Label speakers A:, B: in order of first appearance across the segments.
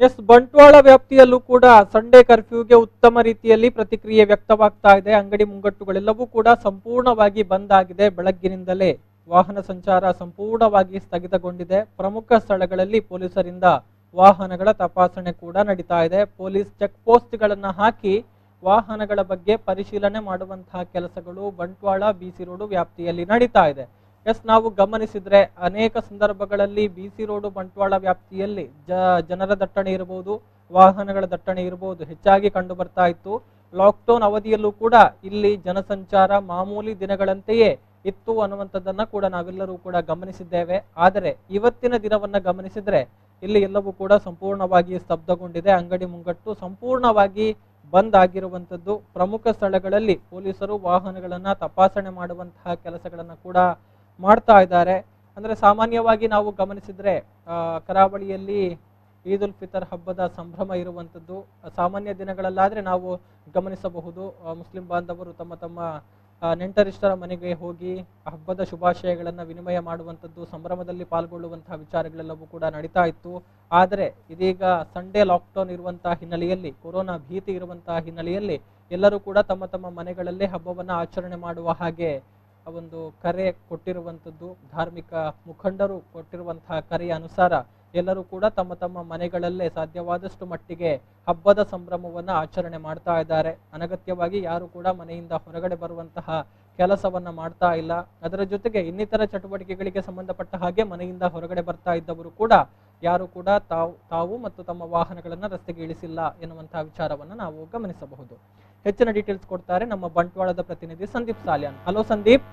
A: S Bantwal ವ್ಯಾಪ್ತಿಯಲ್ಲೂ ಕೂಡ Sunday ಕರ್ಫ್ಯೂಗೆ ಉತ್ತಮ ರೀತಿಯಲ್ಲಿ ಪ್ರತಿಕ್ರಿಯೆ ವ್ಯಕ್ತವಾಗ್ತಾ ಇದೆ ಅಂಗಡಿ ಮುಂಗಟ್ಟುಗಳೆಲ್ಲವೂ ಕೂಡ ಸಂಪೂರ್ಣವಾಗಿ ಬಂದ್ ಆಗಿದೆ ಬೆಳಗ್ಗಿನಿಂದಲೇ ವಾಹನ ಸಂಚಾರ ಸಂಪೂರ್ಣವಾಗಿ ಸ್ಥಗಿತಗೊಂಡಿದೆ ಪ್ರಮುಖ ಸ್ಥಳಗಳಲ್ಲಿ ಪೊಲೀಸರಿಂದ ವಾಹನಗಳ ತಪಾಸಣೆ ಕೂಡ ನಡೀತಾ ಇದೆ ಪೊಲೀಸ್ ಚೆಕ್ ಪೋಸ್ಟ್ಗಳನ್ನ ಹಾಕಿ ವಾಹನಗಳ ಬಗ್ಗೆ ಪರಿಶೀಲನೆ ಮಾಡುವಂತಹ ಕೆಲಸಗಳು ಬಂಟ್ವಾಳ ಬಿಸಿ ರೋಡು ವ್ಯಾಪ್ತಿಯಲ್ಲಿ ನಡೀತಾ ಇದೆ ಎಸ್ ನಾವು ಗಮನಿಸಿದ್ರೆ ಅನೇಕ ಸಂದರ್ಭಗಳಲ್ಲಿ ಬಿಸಿ ರೋಡು ಬಂಟ್ವಾಳ ವ್ಯಾಪ್ತಿಯಲ್ಲಿ ಜ ಜನರ ದಟ್ಟಣೆ ಇರಬಹುದು ವಾಹನಗಳ ದಟ್ಟಣೆ ಇರಬಹುದು ಹೆಚ್ಚಾಗಿ ಕಂಡು ಬರ್ತಾ ಇತ್ತು ಲಾಕ್ಡೌನ್ ಅವಧಿಯಲ್ಲೂ ಕೂಡ ಇಲ್ಲಿ ಜನಸಂಚಾರ ಮಾಮೂಲಿ ದಿನಗಳಂತೆಯೇ ಇತ್ತು ಅನ್ನುವಂಥದ್ದನ್ನ ಕೂಡ ನಾವೆಲ್ಲರೂ ಕೂಡ ಗಮನಿಸಿದ್ದೇವೆ ಆದರೆ ಇವತ್ತಿನ ದಿನವನ್ನ ಗಮನಿಸಿದ್ರೆ ಇಲ್ಲಿ ಎಲ್ಲವೂ ಕೂಡ ಸಂಪೂರ್ಣವಾಗಿ ಸ್ತಬ್ಧಗೊಂಡಿದೆ ಅಂಗಡಿ ಮುಂಗಟ್ಟು ಸಂಪೂರ್ಣವಾಗಿ ಬಂದ್ ಆಗಿರುವಂಥದ್ದು ಪ್ರಮುಖ ಸ್ಥಳಗಳಲ್ಲಿ ಪೊಲೀಸರು ವಾಹನಗಳನ್ನ ತಪಾಸಣೆ ಮಾಡುವಂತಹ ಕೆಲಸಗಳನ್ನ ಕೂಡ ಮಾಡ್ತಾ ಇದ್ದಾರೆ ಅಂದ್ರೆ ಸಾಮಾನ್ಯವಾಗಿ ನಾವು ಗಮನಿಸಿದ್ರೆ ಆ, ಕರಾವಳಿಯಲ್ಲಿ ಈದ್ ಉಲ್ ಫಿತರ್ ಹಬ್ಬದ ಸಂಭ್ರಮ ಇರುವಂಥದ್ದು ಸಾಮಾನ್ಯ ದಿನಗಳಲ್ಲಾದ್ರೆ ನಾವು ಗಮನಿಸಬಹುದು ಆ, ಮುಸ್ಲಿಂ ಬಾಂಧವರು ತಮ್ಮ ತಮ್ಮ ಆ, ನೆಂಟರಿಷ್ಟರ ಮನೆಗೆ ಹೋಗಿ ಹಬ್ಬದ ಶುಭಾಶಯಗಳನ್ನ ವಿನಿಮಯ ಮಾಡುವಂಥದ್ದು ಸಂಭ್ರಮದಲ್ಲಿ ಪಾಲ್ಗೊಳ್ಳುವಂತಹ ವಿಚಾರಗಳೆಲ್ಲವೂ ಕೂಡ ನಡೀತಾ ಇತ್ತು ಆದರೆ ಇದೀಗ ಸಂಡೇ ಲಾಕ್ಡೌನ್ ಇರುವಂತಹ ಹಿನ್ನೆಲೆಯಲ್ಲಿ ಕೊರೋನಾ ಭೀತಿ ಇರುವಂತಹ ಹಿನ್ನೆಲೆಯಲ್ಲಿ ಎಲ್ಲರೂ ಕೂಡ ತಮ್ಮ ತಮ್ಮ ಮನೆಗಳಲ್ಲೇ ಹಬ್ಬವನ್ನ ಆಚರಣೆ ಮಾಡುವ ಹಾಗೆ ಆ ಒಂದು ಕರೆ ಕೊಟ್ಟಿರುವಂಥದ್ದು ಧಾರ್ಮಿಕ ಮುಖಂಡರು ಕೊಟ್ಟಿರುವಂತಹ ಕರೆಯ ಅನುಸಾರ ಎಲ್ಲರೂ ಕೂಡ ತಮ್ಮ ತಮ್ಮ ಮನೆಗಳಲ್ಲೇ ಸಾಧ್ಯವಾದಷ್ಟು ಮಟ್ಟಿಗೆ ಹಬ್ಬದ ಸಂಭ್ರಮವನ್ನ ಆಚರಣೆ ಮಾಡ್ತಾ ಇದ್ದಾರೆ ಅನಗತ್ಯವಾಗಿ ಯಾರು ಕೂಡ ಮನೆಯಿಂದ ಹೊರಗಡೆ ಬರುವಂತಹ ಕೆಲಸವನ್ನ ಮಾಡ್ತಾ ಇಲ್ಲ ಅದರ ಜೊತೆಗೆ ಇನ್ನಿತರ ಚಟುವಟಿಕೆಗಳಿಗೆ ಸಂಬಂಧಪಟ್ಟ ಹಾಗೆ ಮನೆಯಿಂದ ಹೊರಗಡೆ ಬರ್ತಾ ಇದ್ದವರು ಕೂಡ ಯಾರು ಕೂಡ ತಾವು ತಾವು ಮತ್ತು ತಮ್ಮ ವಾಹನಗಳನ್ನ ರಸ್ತೆಗೆ ಇಳಿಸಿಲ್ಲ ಎನ್ನುವಂತಹ ವಿಚಾರವನ್ನ ನಾವು ಗಮನಿಸಬಹುದು ಹೆಚ್ಚಿನ ಡೀಟೇಲ್ಸ್ ಕೊಡ್ತಾರೆ ನಮ್ಮ ಬಂಟ್ವಾಳದ ಪ್ರತಿನಿಧಿ ಸಂದೀಪ್ ಸಾಲ್ಯಾನ್ ಹಲೋ ಸಂದೀಪ್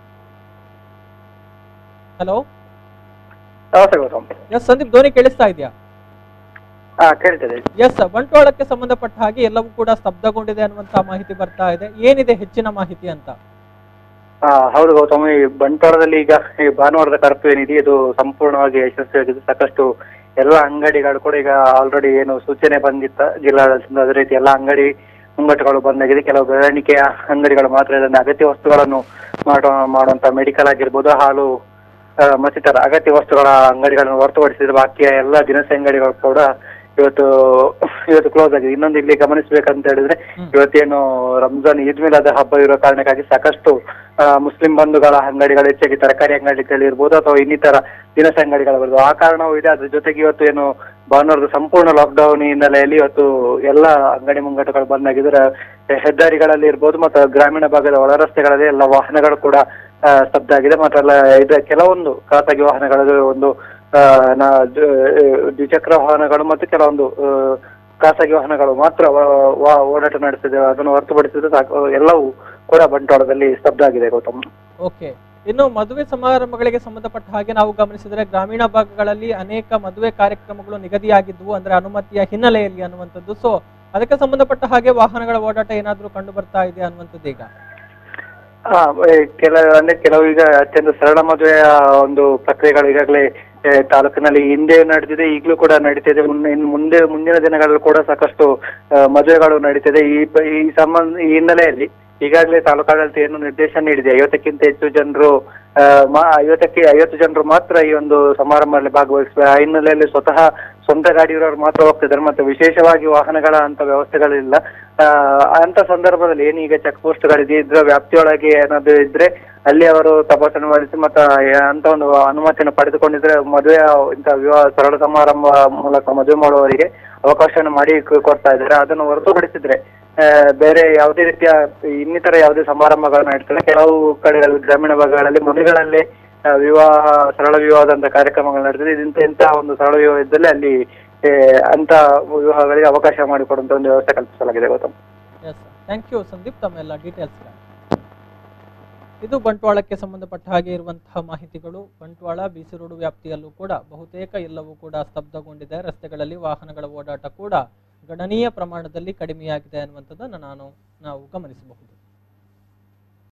A: ಹಲೋ
B: ನಮಸ್ತೆ ಗೌತಮ್
A: ಎಸ್ ಸಂದೀಪ್ ಧ್ವನಿ ಕೇಳಿಸ್ತಾ ಇದೆಯಾ
B: ಹಾ ಕೇಳ್ತದೆ
A: ಎಸ್ ಬಂಟ್ವಾಳಕ್ಕೆ ಸಂಬಂಧಪಟ್ಟ ಹಾಗೆ ಎಲ್ಲವೂ ಕೂಡ ಸ್ತಬ್ಧಗೊಂಡಿದೆ ಅನ್ನುವಂತಹ ಮಾಹಿತಿ ಬರ್ತಾ ಇದೆ ಏನಿದೆ ಹೆಚ್ಚಿನ ಮಾಹಿತಿ ಅಂತ
B: ಹಾ ಹೌದು ಗೌತಮ್ ಈ ಬಂಟ್ವಾಳದಲ್ಲಿ ಈಗ ಈ ಭಾನುವಾರದ ಕರ್ಫ್ಯೂ ಏನಿದೆ ಇದು ಸಂಪೂರ್ಣವಾಗಿ ಯಶಸ್ವಿಯಾಗಿದೆ ಸಾಕಷ್ಟು ಎಲ್ಲ ಅಂಗಡಿಗಳು ಕೂಡ ಈಗ ಆಲ್ರೆಡಿ ಏನು ಸೂಚನೆ ಬಂದಿತ್ತ ಜಿಲ್ಲಾಡಳಿತದಿಂದ ಅದೇ ರೀತಿ ಎಲ್ಲ ಅಂಗಡಿ ಮುಂಗಟ್ಟುಗಳು ಬಂದಾಗಿದೆ ಕೆಲವು ಬೆರಳಿಕೆಯ ಅಂಗಡಿಗಳು ಮಾತ್ರ ಇದನ್ನ ಅಗತ್ಯ ವಸ್ತುಗಳನ್ನು ಮಾಡುವ ಮಾಡುವಂತ ಮೆಡಿಕಲ್ ಆಗಿರ್ಬೋದು ಹಾಲು ಆ, ಮತ್ತಿತರ ಅಗತ್ಯ ವಸ್ತುಗಳ ಅಂಗಡಿಗಳನ್ನು ಹೊರತುಪಡಿಸಿದ್ರೆ ಬಾಕಿಯ ಎಲ್ಲ ದಿನಸಿ ಅಂಗಡಿಗಳು ಕೂಡ ಇವತ್ತು ಇವತ್ತು ಕ್ಲೋಸ್ ಆಗಿದೆ ಇನ್ನೊಂದು ಇಲ್ಲಿ ಗಮನಿಸಬೇಕಂತ ಹೇಳಿದ್ರೆ
A: ಹ್ಮ್.
B: ಇವತ್ತೇನು ರಂಜಾನ್ ಈದ್ ಮಿಲಾದ್ ಹಬ್ಬ ಇರೋ ಕಾರಣಕ್ಕಾಗಿ ಸಾಕಷ್ಟು ಆ, ಮುಸ್ಲಿಂ ಬಂಧುಗಳ ಅಂಗಡಿಗಳು ಹೆಚ್ಚಾಗಿ ತರಕಾರಿ ಅಂಗಡಿಗಳಿರ್ಬೋದು ಅಥವಾ ಇನ್ನಿತರ ದಿನಸಿ ಅಂಗಡಿಗಳಿರ್ಬೋದು ಆ ಕಾರಣವೂ ಇದೆ ಅದ್ರ ಜೊತೆಗೆ ಇವತ್ತು ಏನು ಭಾನುವಾರದ ಸಂಪೂರ್ಣ ಲಾಕ್ಡೌನ್ ಹಿನ್ನೆಲೆಯಲ್ಲಿ ಇವತ್ತು ಎಲ್ಲ ಅಂಗಡಿ ಮುಂಗಟ್ಟುಗಳು ಬಂದಾಗಿದ್ರೆ ಹೆದ್ದಾರಿಗಳಲ್ಲಿ ಇರ್ಬೋದು ಮತ್ತು ಗ್ರಾಮೀಣ ಭಾಗದ ಒಳ ರಸ್ತೆಗಳಲ್ಲಿ ಎಲ್ಲ ವಾಹನಗಳು ಕೂಡ ಆ, ಸ್ತಬ್ಧ ಆಗಿದೆ ಮತ್ತು ಅಲ್ಲ ಇದು ಕೆಲವೊಂದು ಖಾಸಗಿ ವಾಹನಗಳು ಒಂದು ಆ, ನ- ದ- ದ್ವಿಚಕ್ರ ವಾಹನಗಳು ಮತ್ತು ಕೆಲವೊಂದು ಆ, ಖಾಸಗಿ ವಾಹನಗಳು ಮಾತ್ರ ವ- ವ- ಓಡಾಟ ನಡೆಸಿದೆ ಅದನ್ನು ಹೊರತುಪಡಿಸಿದ್ರೆ ಸಾಕು ಎಲ್ಲವೂ ಕೂಡ ಬಂಟ್ವಾಳದಲ್ಲಿ ಸ್ತಬ್ಧ ಆಗಿದೆ ಗೌತಮ್
A: ಓಕೆ ಇನ್ನು ಮದುವೆ ಸಮಾರಂಭಗಳಿಗೆ ಸಂಬಂಧಪಟ್ಟ ಹಾಗೆ ನಾವು ಗಮನಿಸಿದ್ರೆ ಗ್ರಾಮೀಣ ಭಾಗಗಳಲ್ಲಿ ಅನೇಕ ಮದುವೆ ಕಾರ್ಯಕ್ರಮಗಳು ನಿಗದಿಯಾಗಿದ್ವು ಅಂದ್ರೆ ಅನುಮತಿಯ ಹಿನ್ನೆಲೆಯಲ್ಲಿ ಅನ್ನುವಂಥದ್ದು ಸೊ ಅದಕ್ಕೆ ಸಂಬಂಧಪಟ್ಟ ಹಾಗೆ ವಾಹನಗಳ ಓಡಾಟ ಏನಾದ್ರೂ ಕಂಡು ಬರ್ತಾ ಇದೆ ಅನ್ನುವಂಥದ್ದು ಈಗ
B: ಹಾ ಏ, ಕೆಲ ಅಂದ್ರೆ ಕೆಲವು ಈಗ ಅತ್ಯಂತ ಸರಳ ಮದುವೆಯ ಒಂದು ಪ್ರಕ್ರಿಯೆಗಳು ಈಗಾಗಲೇ ಏ, ತಾಲೂಕಿನಲ್ಲಿ ಹಿಂದೆ ನಡೆದಿದೆ ಈಗಲೂ ಕೂಡ ನಡೀತಿದೆ ಮುನ್ನ- ಇನ್ನು ಮುಂದೆ ಮುಂದಿನ ದಿನಗಳಲ್ಲಿ ಕೂಡ ಸಾಕಷ್ಟು ಆ, ಮದುವೆಗಳು ನಡೀತಿದೆ ಈ ಪ- ಈ ಸಂಬಂಧ ಈ ಹಿನ್ನೆಲೆಯಲ್ಲಿ ಈಗಾಗಲೇ ತಾಲೂಕಾಡಳಿತ ಏನು ನಿರ್ದೇಶನ ನೀಡಿದೆ ಐವತ್ತಕ್ಕಿಂತ ಹೆಚ್ಚು ಜನರು ಆ, ಮಾ- ಐವತ್ತಕ್ಕೆ ಐವತ್ತು ಜನರು ಮಾತ್ರ ಈ ಒಂದು ಸಮಾರಂಭದಲ್ಲಿ ಭಾಗವಹಿಸಬೇಕು ಆ ಹಿನ್ನೆಲೆಯಲ್ಲಿ ಸ್ವತಃ ಸ್ವಂತ ಗಾಡಿ ಇರೋರು ಮಾತ್ರ ಹೋಗ್ತಿದ್ದಾರೆ ಮತ್ತೆ ವಿಶೇಷವಾಗಿ ವಾಹನಗಳ ಅಂತ ವ್ಯವಸ್ಥೆಗಳಿಲ್ಲ ಆ, ಅಂತ ಸಂದರ್ಭದಲ್ಲಿ ಏನೀಗ ಚೆಕ್ ಪೋಸ್ಟ್ಗಳಿದೆ ಇದ್ರ ವ್ಯಾಪ್ತಿಯೊಳಗೆ ಏನಾದ್ರು ಇದ್ರೆ ಅಲ್ಲಿ ಅವರು ತಪಾಸಣೆ ಮಾಡಿಸಿ ಮತ್ತೆ ಅಂತ ಒಂದು ಅನುಮತಿಯನ್ನು ಪಡೆದುಕೊಂಡಿದ್ರೆ ಮದುವೆ ಇಂಥ ವಿವಾಹ ಸರಳ ಸಮಾರಂಭ ಮೂಲಕ ಮದುವೆ ಮಾಡುವವರಿಗೆ ಅವಕಾಶವನ್ನು ಮಾಡಿ ಕೊ- ಕೊಡ್ತಾ ಇದ್ದಾರೆ ಅದನ್ನು ಹೊರತುಪಡಿಸಿದ್ರೆ ಆ, ಬೇರೆ ಯಾವುದೇ ರೀತಿಯ ಇನ್ನಿತರ ಯಾವುದೇ ಸಮಾರಂಭಗಳನ್ನ ಇಡ್ತಾರೆ ಕೆಲವು ಕಡೆಗಳಲ್ಲಿ ಗ್ರಾಮೀಣ ಭಾಗಗಳಲ್ಲಿ ಮನೆಗಳಲ್ಲೇ ಆ, ವಿವಾಹ ಸರಳ ವಿವಾಹದಂತ ಕಾರ್ಯಕ್ರಮಗಳು ನಡೆದಿದೆ ಇಂಥ ಇಂಥ ಒಂದು ಸರಳ ವಿವಾಹ ಇದ್ದಲ್ಲಿ ಅಲ್ಲಿ ಏ, ಅಂತ ವಿವಾಹಗಳಿಗೆ ಅವಕಾಶ ಮಾಡಿಕೊಡುವಂತ ಒಂದು ವ್ಯವಸ್ಥೆ ಕಲ್ಪಿಸಲಾಗಿದೆ Gautham
A: S thank you Sandeep ತಮ್ಮೆಲ್ಲ ಡೀಟೇಲ್ಸ್ ಇದು ಬಂಟ್ವಾಳಕ್ಕೆ ಸಂಬಂಧಪಟ್ಟ ಹಾಗೆ ಇರುವಂತಹ ಮಾಹಿತಿಗಳು ಬಂಟ್ವಾಳ ಬಿಸಿ ರೋಡು ವ್ಯಾಪ್ತಿಯಲ್ಲೂ ಕೂಡ ಬಹುತೇಕ ಎಲ್ಲವೂ ಕೂಡ ಸ್ತಬ್ಧಗೊಂಡಿದೆ ರಸ್ತೆಗಳಲ್ಲಿ ವಾಹನಗಳ ಓಡಾಟ ಕೂಡ ಗಣನೀಯ ಪ್ರಮಾಣದಲ್ಲಿ ಕಡಿಮೆಯಾಗಿದೆ ಅನ್ನುವಂಥದ್ದನ್ನು ನಾನು ನಾವು ಗಮನಿಸಬಹುದು